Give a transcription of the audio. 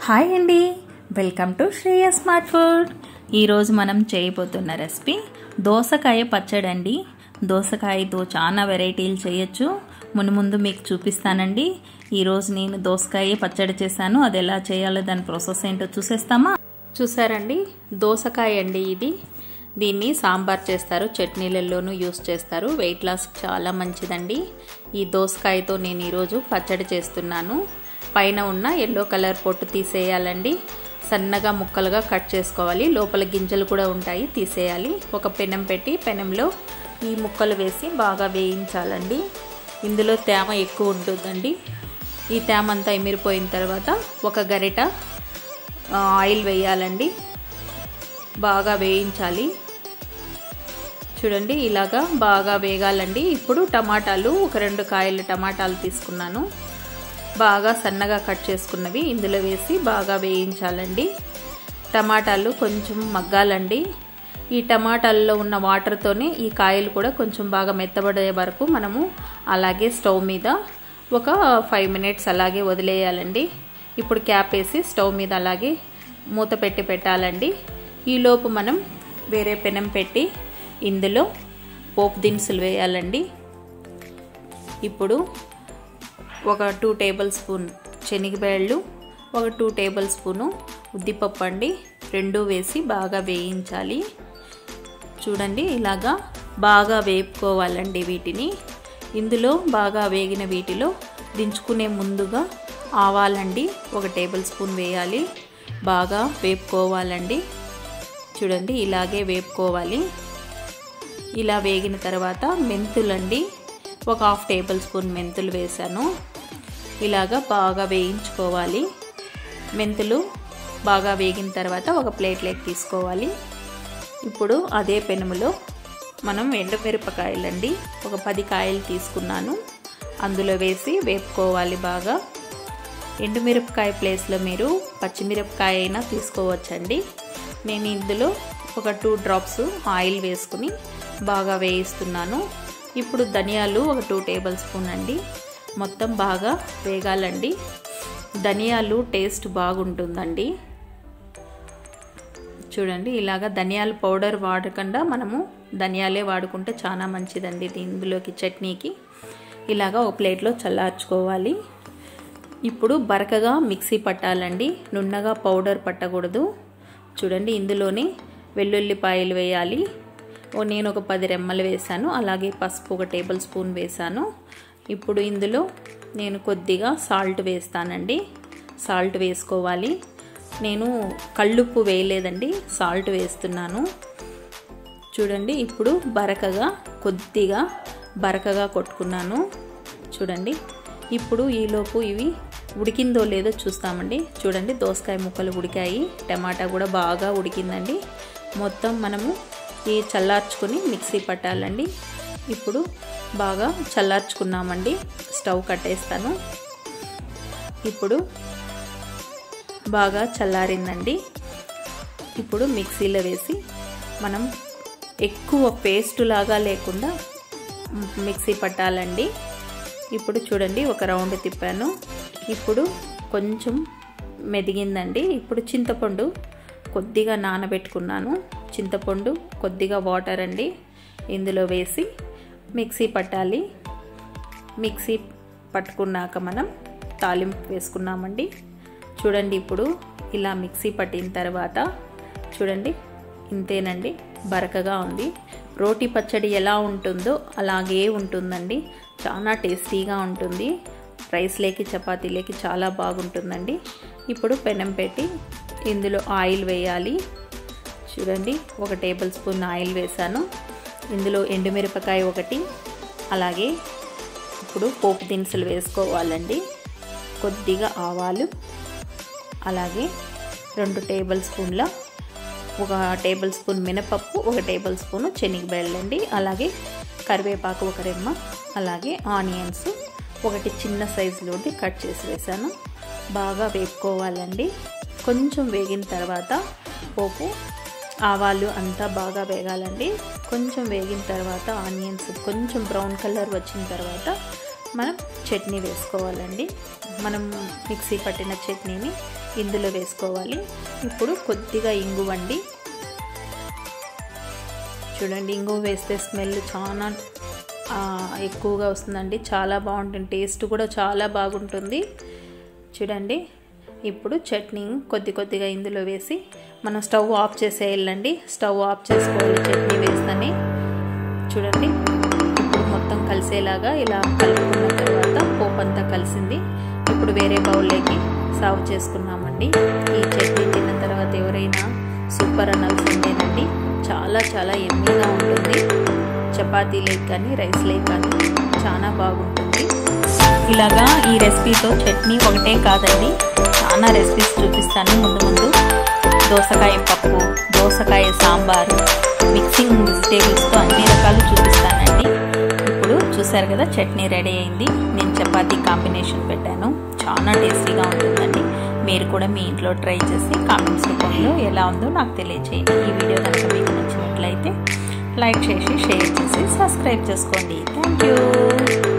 hi అండి welcome to Shreya smart food ఈరోజు మనం చేయబోతున్న రెసిపీ దోసకాయ పచ్చడి అండి దోసకాయతో చాలా వెరైటీలు చేయొచ్చు మును ముందు మీకు చూపిస్తానండి ఈరోజు నేను దోసకాయ పచ్చడి చేశాను అది ఎలా చేయాలో దాని ప్రాసెస్ ఏంటో చూసేస్తామా చూసారండి దోసకాయ అండి ఇది దీన్ని సాంబార్ చేస్తారు చట్నీలలోనూ యూస్ చేస్తారు వెయిట్ లాస్ చాలా మంచిదండి ఈ దోసకాయతో నేను ఈరోజు పచ్చడి చేస్తున్నాను పైన ఉన్న ఎల్లో కలర్ పొట్టు తీసేయాలండి సన్నగా ముక్కలుగా కట్ చేసుకోవాలి లోపల గింజలు కూడా ఉంటాయి తీసేయాలి ఒక పెనం పెట్టి పెనంలో ఈ ముక్కలు వేసి బాగా వేయించాలండి ఇందులో తేమ ఎక్కువ ఉంటుందండి ఈ తేమ అంతా ఎమిరిపోయిన తర్వాత ఒక గరిట ఆయిల్ వేయాలండి బాగా వేయించాలి చూడండి ఇలాగా బాగా వేగాలండి ఇప్పుడు టమాటాలు ఒక రెండు కాయలు టమాటాలు తీసుకున్నాను బాగా సన్నగా కట్ చేసుకున్నవి ఇందులో వేసి బాగా వేయించాలండి టమాటాలు కొంచెం మగ్గాలండి ఈ టమాటాల్లో ఉన్న వాటర్తోనే ఈ కాయలు కూడా కొంచెం బాగా మెత్తబడే వరకు మనము అలాగే స్టవ్ మీద ఒక ఫైవ్ మినిట్స్ అలాగే వదిలేయాలండి ఇప్పుడు క్యాప్ వేసి స్టవ్ మీద అలాగే మూత పెట్టి పెట్టాలండి ఈలోపు మనం వేరే పెనం పెట్టి ఇందులో పోపు దినుసులు వేయాలండి ఇప్పుడు ఒక టూ టేబుల్ స్పూన్ శనగబేళ్ళు ఒక టూ టేబుల్ స్పూను ఉద్దిపప్పు అండి రెండు వేసి బాగా వేయించాలి చూడండి ఇలాగా బాగా వేపుకోవాలండి వీటిని ఇందులో బాగా వేగిన వీటిలో దించుకునే ముందుగా ఆవాలండి ఒక టేబుల్ స్పూన్ వేయాలి బాగా వేపుకోవాలండి చూడండి ఇలాగే వేపుకోవాలి ఇలా వేగిన తర్వాత మెంతులండి ఒక హాఫ్ టేబుల్ స్పూన్ మెంతులు వేసాను ఇలాగా బాగా వేయించుకోవాలి మెంతులు బాగా వేగిన తర్వాత ఒక ప్లేట్లోకి తీసుకోవాలి ఇప్పుడు అదే పెనుములో మనం ఎండుమిరపకాయలండి ఒక పది కాయలు తీసుకున్నాను అందులో వేసి వేపుకోవాలి బాగా ఎండుమిరపకాయ ప్లేస్లో మీరు పచ్చిమిరపకాయ అయినా తీసుకోవచ్చండి నేను ఇందులో ఒక టూ డ్రాప్స్ ఆయిల్ వేసుకుని బాగా వేయిస్తున్నాను ఇప్పుడు ధనియాలు ఒక టూ టేబుల్ స్పూన్ అండి మొత్తం బాగా వేగాలండి ధనియాలు టేస్ట్ బాగుంటుందండి చూడండి ఇలాగ ధనియాల పౌడర్ వాడకుండా మనము ధనియాలే వాడుకుంటే చాలా మంచిదండి ఇందులోకి చట్నీకి ఇలాగ ఒక ప్లేట్లో చల్లార్చుకోవాలి ఇప్పుడు బరకగా మిక్సీ పట్టాలండి నున్నగా పౌడర్ పట్టకూడదు చూడండి ఇందులోనే వెల్లుల్లిపాయలు వేయాలి నేను ఒక పది రెమ్మలు వేసాను అలాగే పసుపు ఒక టేబుల్ స్పూన్ వేసాను ఇప్పుడు ఇందులో నేను కొద్దిగా సాల్ట్ వేస్తానండి సాల్ట్ వేసుకోవాలి నేను కళ్ళుప్పు వేయలేదండి సాల్ట్ వేస్తున్నాను చూడండి ఇప్పుడు బరకగా కొద్దిగా బరకగా కొట్టుకున్నాను చూడండి ఇప్పుడు ఈలోపు ఇవి ఉడికిందో లేదో చూస్తామండి చూడండి దోసకాయ ముక్కలు ఉడికాయి టమాటా కూడా బాగా ఉడికిందండి మొత్తం మనము ఈ చల్లార్చుకొని మిక్సీ పట్టాలండి ఇప్పుడు బాగా చల్లార్చుకున్నామండి స్టవ్ కట్టేస్తాను ఇప్పుడు బాగా చల్లారిందండి ఇప్పుడు మిక్సీలో వేసి మనం ఎక్కువ పేస్ట్ లాగా లేకుండా మిక్సీ పట్టాలండి ఇప్పుడు చూడండి ఒక రౌండ్ తిప్పాను ఇప్పుడు కొంచెం మెదిగిందండి ఇప్పుడు చింతపండు కొద్దిగా నానబెట్టుకున్నాను చింతపండు కొద్దిగా వాటర్ అండి ఇందులో వేసి మిక్సీ పట్టాలి మిక్సీ పట్టుకున్నాక మనం తాలింపు వేసుకున్నామండి చూడండి ఇప్పుడు ఇలా మిక్సీ పట్టిన తర్వాత చూడండి ఇంతేనండి బరకగా ఉంది రోటి పచ్చడి ఎలా ఉంటుందో అలాగే ఉంటుందండి చాలా టేస్టీగా ఉంటుంది రైస్లేకి చపాతీలేకి చాలా బాగుంటుందండి ఇప్పుడు పెనం పెట్టి ఇందులో ఆయిల్ వేయాలి చూడండి ఒక టేబుల్ స్పూన్ ఆయిల్ వేసాను ఇందులో ఎండుమిరపకాయ ఒకటి అలాగే ఇప్పుడు పోపు దినుసులు వేసుకోవాలండి కొద్దిగా ఆవాలు అలాగే రెండు టేబుల్ స్పూన్ల ఒక టేబుల్ స్పూన్ మినపప్పు ఒక టేబుల్ స్పూన్ శనగబెళ్ళండి అలాగే కరివేపాకు ఒక రెమ్మ అలాగే ఆనియన్స్ ఒకటి చిన్న సైజులోది కట్ చేసి వేసాను బాగా వేపుకోవాలండి కొంచెం వేగిన తర్వాత పోపు ఆవాలు అంతా బాగా వేగాలండి కొంచెం వేగిన తర్వాత ఆనియన్స్ కొంచెం బ్రౌన్ కలర్ వచ్చిన తర్వాత మనం చట్నీ వేసుకోవాలండి మనం మిక్సీ పట్టిన చట్నీని ఇందులో వేసుకోవాలి ఇప్పుడు కొద్దిగా ఇంగువండి చూడండి ఇంగువ వేస్తే స్మెల్ చాలా ఎక్కువగా వస్తుందండి చాలా బాగుంటుంది టేస్ట్ కూడా చాలా బాగుంటుంది చూడండి ఇప్పుడు చట్నీ కొద్ది కొద్దిగా ఇందులో వేసి మనం స్టవ్ ఆఫ్ చేసేయాలండి స్టవ్ ఆఫ్ చేసుకోవాలి చట్నీ వేస్తని చూడండి ఇప్పుడు మొత్తం కలిసేలాగా ఇలా కలుపుకున్న తర్వాత పోపు అంతా కలిసింది ఇప్పుడు వేరే బౌల్లోకి సర్వ్ చేసుకున్నామండి ఈ చట్నీ తిన్న తర్వాత ఎవరైనా సూపర్ అనాల్సిందేనండి చాలా చాలా ఎమ్మీగా ఉంటుంది చపాతీ లేక్ కానీ రైస్ లేక్ కానీ చాలా బాగుంటుంది ఇలాగా ఈ రెసిపీతో చట్నీ ఒకటే కాదండి చాలా రెసిపీస్ చూపిస్తాను ముందు ముందు దోసకాయ పప్పు దోసకాయ సాంబారు మిక్సింగ్ వెజిటేబుల్స్తో అన్ని రకాలు చూపిస్తానండి ఇప్పుడు చూసారు కదా చట్నీ రెడీ అయింది నేను చపాతీ కాంబినేషన్ పెట్టాను చాలా టేస్టీగా ఉంటుందండి మీరు కూడా మీ ఇంట్లో ట్రై చేసి కామెంట్స్ రూపంలో ఎలా ఉందో నాకు తెలియచేయండి ఈ వీడియో కనుక మీకు నచ్చినట్లయితే లైక్ చేసి షేర్ చేసి సబ్స్క్రైబ్ చేసుకోండి థ్యాంక్ యూ